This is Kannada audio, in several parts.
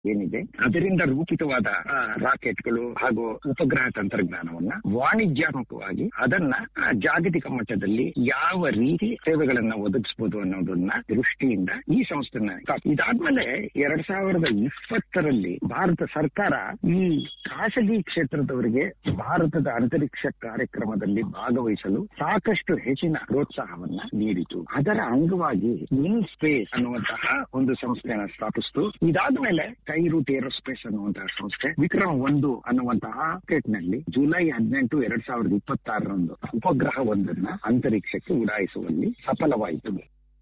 ಏನಿದೆ ಅದರಿಂದ ರೂಪಿತವಾದ ಆ, ರಾಕೆಟ್ಗಳು ಹಾಗೂ ಉಪಗ್ರಹ ತಂತ್ರಜ್ಞಾನವನ್ನ ವಾಣಿಜ್ಯಾತ್ಮಕವಾಗಿ ಅದನ್ನ ಆ, ಜಾಗತಿಕ ಮಟ್ಟದಲ್ಲಿ ಯಾವ ರೀತಿ ಸೇವೆಗಳನ್ನ ಒದಗಿಸಬಹುದು ಅನ್ನೋದನ್ನ ದೃಷ್ಟಿಯಿಂದ ಈ ಸಂಸ್ಥೆನ ಸ್ಥಾಪ- ಇದಾದ್ಮೇಲೆ ಎರಡ್ ಸಾವಿರದ ಇಪ್ಪತ್ತರಲ್ಲಿ ಭಾರತ ಸರ್ಕಾರ ಈ ಖಾಸಗಿ ಕ್ಷೇತ್ರದವರಿಗೆ ಭಾರತದ ಅಂತರಿಕ್ಷ ಕಾರ್ಯಕ್ರಮದಲ್ಲಿ ಭಾಗವಹಿಸಲು ಸಾಕಷ್ಟು ಹೆಚ್ಚಿನ ಪ್ರೋತ್ಸಾಹವನ್ನ ನೀಡಿತು ಅದರ ಅಂಗವಾಗಿ ಇನ್ ಸ್ಪೇಸ್ ಅನ್ನುವಂತಹ ಒಂದು ಸಂಸ್ಥೆಯನ್ನು ಸ್ಥಾಪಿಸಿತು ಇದಾದ್ಮೇಲೆ ಕೈರೂಟ್ ಏರೋಸ್ಪೇಸ್ ಅನ್ನುವಂತಹ ಸಂಸ್ಥೆ ವಿಕ್ರಮ್ ಒಂದು ಅನ್ನುವಂತಹ ರಾಕೆಟ್ ನಲ್ಲಿ ಜುಲೈ ಹದಿನೆಂಟು ಎರಡ್ ಸಾವಿರದ ಇಪ್ಪತ್ತಾರರಂದು ಉಪಗ್ರಹ ಒಂದನ್ನ ಅಂತರಿಕ್ಷಕ್ಕೆ ಉಡಾಯಿಸುವಲ್ಲಿ ಸಫಲವಾಯಿತು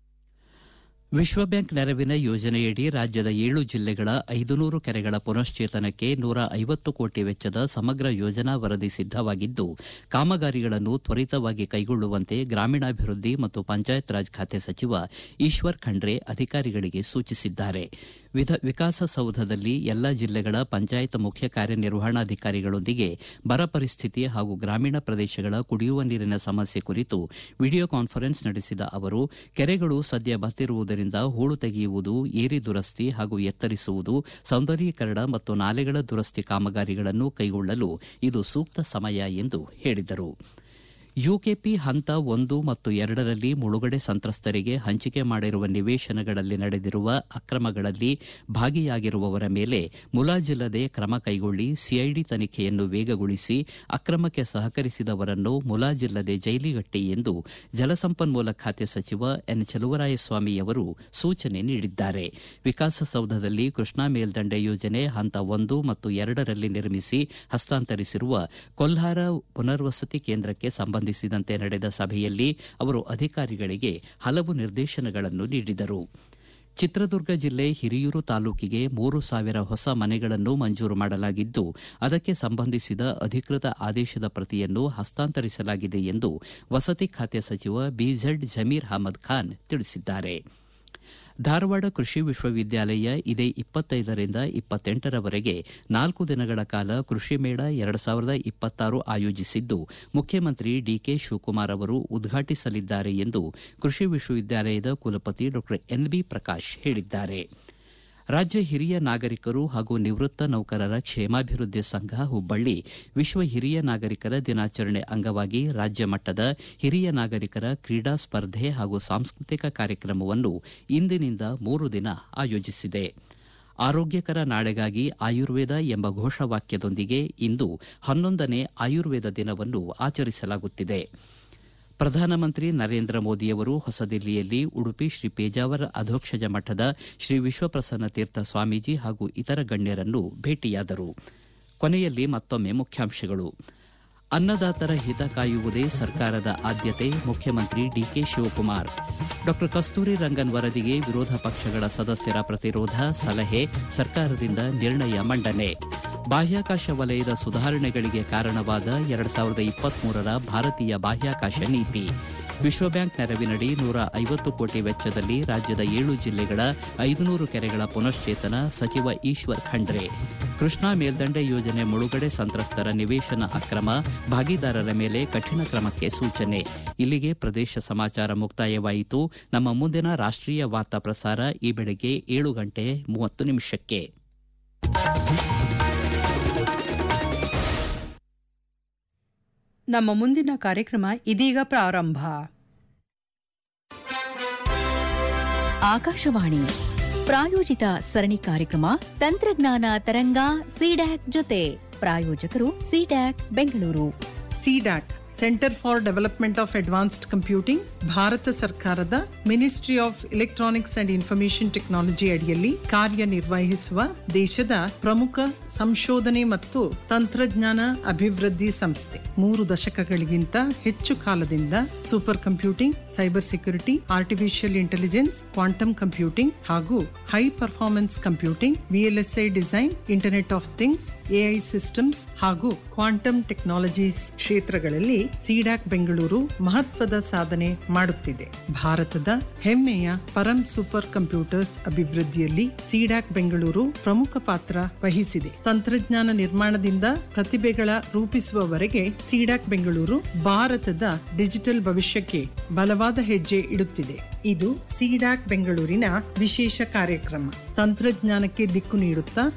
ವಿಶ್ವ ಬ್ಯಾಂಕ್ ನೆರವಿನ ಯೋಜನೆಯಡಿ ರಾಜ್ಯದ ಏಳು ಜಿಲ್ಲೆಗಳ ಐದುನೂರು ಕೆರೆಗಳ ಪುನಶ್ಚೇತನಕ್ಕೆ ನೂರ ಐವತ್ತು ಕೋಟಿ ವೆಚ್ಚದ ಸಮಗ್ರ ಯೋಜನಾ ವರದಿ ಸಿದ್ದವಾಗಿದ್ದು ಕಾಮಗಾರಿಗಳನ್ನು ತ್ವರಿತವಾಗಿ ಕೈಗೊಳ್ಳುವಂತೆ ಗ್ರಾಮೀಣಾಭಿವೃದ್ಧಿ ಮತ್ತು ಪಂಚಾಯತ್ ರಾಜ್ ಖಾತೆ ಸಚಿವ ಈಶ್ವರ್ ಖಂಡ್ರೆ ಅಧಿಕಾರಿಗಳಿಗೆ ಸೂಚಿಸಿದ್ದಾರೆ ವಿಧ- ವಿಕಾಸಸೌಧದಲ್ಲಿ ಎಲ್ಲ ಜಿಲ್ಲೆಗಳ ಪಂಚಾಯತ್ ಮುಖ್ಯ ಕಾರ್ಯನಿರ್ವಹಣಾಧಿಕಾರಿಗಳೊಂದಿಗೆ ಬರ ಪರಿಸ್ಥಿತಿ ಹಾಗೂ ಗ್ರಾಮೀಣ ಪ್ರದೇಶಗಳ ಕುಡಿಯುವ ನೀರಿನ ಸಮಸ್ಯೆ ಕುರಿತು ವಿಡಿಯೋ ಕಾನ್ಫರೆನ್ಸ್ ನಡೆಸಿದ ಅವರು ಕೆರೆಗಳು ಸದ್ಯ ಬತ್ತಿರುವುದರಿಂದ ಹೂಳು ತೆಗೆಯುವುದು ಏರಿ ದುರಸ್ತಿ ಹಾಗೂ ಎತ್ತರಿಸುವುದು ಸೌಂದರ್ಯೀಕರಣ ಮತ್ತು ನಾಲೆಗಳ ದುರಸ್ತಿ ಕಾಮಗಾರಿಗಳನ್ನು ಕೈಗೊಳ್ಳಲು ಇದು ಸೂಕ್ತ ಸಮಯ ಎಂದು ಹೇಳಿದರು ಯುಕೆಪಿ ಹಂತ ಒಂದು ಮತ್ತು ಎರಡರಲ್ಲಿ ಮುಳುಗಡೆ ಸಂತ್ರಸ್ತರಿಗೆ ಹಂಚಿಕೆ ಮಾಡಿರುವ ನಿವೇಶನಗಳಲ್ಲಿ ನಡೆದಿರುವ ಅಕ್ರಮಗಳಲ್ಲಿ ಭಾಗಿಯಾಗಿರುವವರ ಮೇಲೆ ಮುಲಾಜಿಲ್ಲದೆ ಕ್ರಮ ಕೈಗೊಳ್ಳಿ ಸಿಐಡಿ ತನಿಖೆಯನ್ನು ವೇಗಗೊಳಿಸಿ ಅಕ್ರಮಕ್ಕೆ ಸಹಕರಿಸಿದವರನ್ನು ಮುಲಾಜಿಲ್ಲದೆ ಜೈಲಿಗಟ್ಟಿ ಎಂದು ಜಲಸಂಪನ್ಮೂಲ ಖಾತೆ ಸಚಿವ ಎನ್ ಚಲುವರಾಯಸ್ವಾಮಿಯವರು ಸೂಚನೆ ನೀಡಿದ್ದಾರೆ ವಿಕಾಸಸೌಧದಲ್ಲಿ ಕೃಷ್ಣಾ ಮೇಲ್ದಂಡೆ ಯೋಜನೆ ಹಂತ ಒಂದು ಮತ್ತು ಎರಡರಲ್ಲಿ ನಿರ್ಮಿಸಿ ಹಸ್ತಾಂತರಿಸಿರುವ ಕೊಲ್ಹಾರ ಪುನರ್ವಸತಿ ಕೇಂದ್ರಕ್ಕೆ ಸಂಬಂಧಿಸಿದಂತೆ ನಡೆದ ಸಭೆಯಲ್ಲಿ ಅವರು ಅಧಿಕಾರಿಗಳಿಗೆ ಹಲವು ನಿರ್ದೇಶನಗಳನ್ನು ನೀಡಿದರು ಚಿತ್ರದುರ್ಗ ಜಿಲ್ಲೆ ಹಿರಿಯೂರು ತಾಲೂಕಿಗೆ ಮೂರು ಸಾವಿರ ಹೊಸ ಮನೆಗಳನ್ನು ಮಂಜೂರು ಮಾಡಲಾಗಿದ್ದು ಅದಕ್ಕೆ ಸಂಬಂಧಿಸಿದ ಅಧಿಕೃತ ಆದೇಶದ ಪ್ರತಿಯನ್ನು ಹಸ್ತಾಂತರಿಸಲಾಗಿದೆ ಎಂದು ವಸತಿ ಖಾತೆ ಸಚಿವ ಬಿಝೆಡ್ ಜಮೀರ್ ಅಹಮದ್ ಖಾನ್ ತಿಳಿಸಿದ್ದಾರೆ ಧಾರವಾಡ ಕೃಷಿ ವಿಶ್ವವಿದ್ಯಾಲಯ ಇದೇ ಇಪ್ಪತ್ತೈದರಿಂದ ಇಪ್ಪತ್ತೆಂಟರವರೆಗೆ ನಾಲ್ಕು ದಿನಗಳ ಕಾಲ ಕೃಷಿ ಮೇಳ ಎರಡು ಸಾವಿರದ ಇಪ್ಪತ್ತಾರು ಆಯೋಜಿಸಿದ್ದು ಮುಖ್ಯಮಂತ್ರಿ ಡಿಕೆ ಶಿವಕುಮಾರ್ ಅವರು ಉದ್ಘಾಟಿಸಲಿದ್ದಾರೆ ಎಂದು ಕೃಷಿ ವಿಶ್ವವಿದ್ಯಾಲಯದ ಕುಲಪತಿ ಡಾ ಎನ್ಬಿ ಪ್ರಕಾಶ್ ಹೇಳಿದ್ದಾರೆ ರಾಜ್ಯ ಹಿರಿಯ ನಾಗರಿಕರು ಹಾಗೂ ನಿವೃತ್ತ ನೌಕರರ ಕ್ಷೇಮಾಭಿವೃದ್ಧಿ ಸಂಘ ಹುಬ್ಬಳ್ಳಿ ವಿಶ್ವ ಹಿರಿಯ ನಾಗರಿಕರ ದಿನಾಚರಣೆ ಅಂಗವಾಗಿ ರಾಜ್ಯ ಮಟ್ಟದ ಹಿರಿಯ ನಾಗರಿಕರ ಕ್ರೀಡಾ ಸ್ಪರ್ಧೆ ಹಾಗೂ ಸಾಂಸ್ಕೃತಿಕ ಕಾರ್ಯಕ್ರಮವನ್ನು ಇಂದಿನಿಂದ ಮೂರು ದಿನ ಆಯೋಜಿಸಿದೆ ಆರೋಗ್ಯಕರ ನಾಳೆಗಾಗಿ ಆಯುರ್ವೇದ ಎಂಬ ಘೋಷವಾಕ್ಯದೊಂದಿಗೆ ಇಂದು ಹನ್ನೊಂದನೇ ಆಯುರ್ವೇದ ದಿನವನ್ನು ಆಚರಿಸಲಾಗುತ್ತಿದೆ ಪ್ರಧಾನಮಂತ್ರಿ ನರೇಂದ್ರ ಮೋದಿಯವರು ಹೊಸದಿಲ್ಲಿಯಲ್ಲಿ ಉಡುಪಿ ಶ್ರೀ ಪೇಜಾವರ ಅಧೋಕ್ಷಜ ಮಠದ ಶ್ರೀ ವಿಶ್ವಪ್ರಸನ್ನ ತೀರ್ಥ ಸ್ವಾಮೀಜಿ ಹಾಗೂ ಇತರ ಗಣ್ಯರನ್ನು ಭೇಟಿಯಾದರು ಕೊನೆಯಲ್ಲಿ ಮತ್ತೊಮ್ಮೆ ಮುಖ್ಯಾಂಶಗಳು ಅನ್ನದಾತರ ಹಿತ ಕಾಯುವುದೇ ಸರ್ಕಾರದ ಆದ್ಯತೆ ಮುಖ್ಯಮಂತ್ರಿ ಡಿಕೆ ಶಿವಕುಮಾರ್ ಡಾ ಕಸ್ತೂರಿ ರಂಗನ್ ವರದಿಗೆ ವಿರೋಧ ಪಕ್ಷಗಳ ಸದಸ್ಯರ ಪ್ರತಿರೋಧ ಸಲಹೆ ಸರ್ಕಾರದಿಂದ ನಿರ್ಣಯ ಮಂಡನೆ ಬಾಹ್ಯಾಕಾಶ ವಲಯದ ಸುಧಾರಣೆಗಳಿಗೆ ಕಾರಣವಾದ ಎರಡು ಸಾವಿರದ ಇಪ್ಪತ್ಮೂರರ ಭಾರತೀಯ ಬಾಹ್ಯಾಕಾಶ ನೀತಿ ವಿಶ್ವ ಬ್ಯಾಂಕ್ ನೆರವಿನಡಿ ನೂರ ಐವತ್ತು ಕೋಟಿ ವೆಚ್ಚದಲ್ಲಿ ರಾಜ್ಯದ ಏಳು ಜಿಲ್ಲೆಗಳ ಐದುನೂರು ಕೆರೆಗಳ ಪುನಶ್ಚೇತನ ಸಚಿವ ಈಶ್ವರ್ ಖಂಡ್ರೆ ಕೃಷ್ಣಾ ಮೇಲ್ದಂಡೆ ಯೋಜನೆ ಮುಳುಗಡೆ ಸಂತ್ರಸ್ತರ ನಿವೇಶನ ಅಕ್ರಮ ಭಾಗಿದಾರರ ಮೇಲೆ ಕಠಿಣ ಕ್ರಮಕ್ಕೆ ಸೂಚನೆ ಇಲ್ಲಿಗೆ ಪ್ರದೇಶ ಸಮಾಚಾರ ಮುಕ್ತಾಯವಾಯಿತು ನಮ್ಮ ಮುಂದಿನ ರಾಷ್ಟೀಯ ವಾರ್ತಾ ಪ್ರಸಾರ ಈ ಬೆಳಗ್ಗೆ ಏಳು ಗಂಟೆ ಮೂವತ್ತು ನಿಮಿಷಕ್ಕೆ ನಮ್ಮ ಮುಂದಿನ ಕಾರ್ಯಕ್ರಮ ಇದೀಗ ಪ್ರಾರಂಭ ಆಕಾಶವಾಣಿ ಪ್ರಾಯೋಜಿತ ಸರಣಿ ಕಾರ್ಯಕ್ರಮ ತಂತ್ರಜ್ಞಾನ ತರಂಗ ಸಿಡ್ಯಾಕ್ ಜೊತೆ ಪ್ರಾಯೋಜಕರು CDAC Bengaluru CDAC centre for development of advanced computing ಭಾರತ ಸರ್ಕಾರದ ministry of electronics and information technology ಅಡಿಯಲ್ಲಿ ಕಾರ್ಯನಿರ್ವಹಿಸುವ ದೇಶದ ಪ್ರಮುಖ ಸಂಶೋಧನೆ ಮತ್ತು ತಂತ್ರಜ್ಞಾನ ಅಭಿವೃದ್ಧಿ ಸಂಸ್ಥೆ ಮೂರು ದಶಕಗಳಿಗಿಂತ ಹೆಚ್ಚು ಕಾಲದಿಂದ supercomputing cyber security artificial intelligence quantum computing ಹಾಗೂ high performance computing VLSI design internet of things AI systems ಹಾಗೂ ಕ್ವಾಂಟಮ್ ಟೆಕ್ನಾಲಜೀಸ್ ಕ್ಷೇತ್ರಗಳಲ್ಲಿ ಸಿಡಾಕ್ ಬೆಂಗಳೂರು ಮಹತ್ವದ ಸಾಧನೆ ಮಾಡುತ್ತಿದೆ ಭಾರತದ ಹೆಮ್ಮೆಯ ಪರಂ ಸೂಪರ್ ಕಂಪ್ಯೂಟರ್ಸ್ ಅಭಿವೃದ್ಧಿಯಲ್ಲಿ ಸಿಡಾಕ್ ಬೆಂಗಳೂರು ಪ್ರಮುಖ ಪಾತ್ರ ವಹಿಸಿದೆ ತಂತ್ರಜ್ಞಾನ ನಿರ್ಮಾಣದಿಂದ ಪ್ರತಿಭೆಗಳ ರೂಪಿಸುವವರೆಗೆ ಸಿಡಾಕ್ ಬೆಂಗಳೂರು ಭಾರತದ ಡಿಜಿಟಲ್ ಭವಿಷ್ಯಕ್ಕೆ ಬಲವಾದ ಹೆಜ್ಜೆ ಇಡುತ್ತಿದೆ ಇದು ಸಿಡಾಕ್ ಬೆಂಗಳೂರಿನ ವಿಶೇಷ ಕಾರ್ಯಕ್ರಮ ತಂತ್ರಜ್ಞಾನಕ್ಕೆ ದಿಕ್ಕು ನೀಡುತ್ತಾ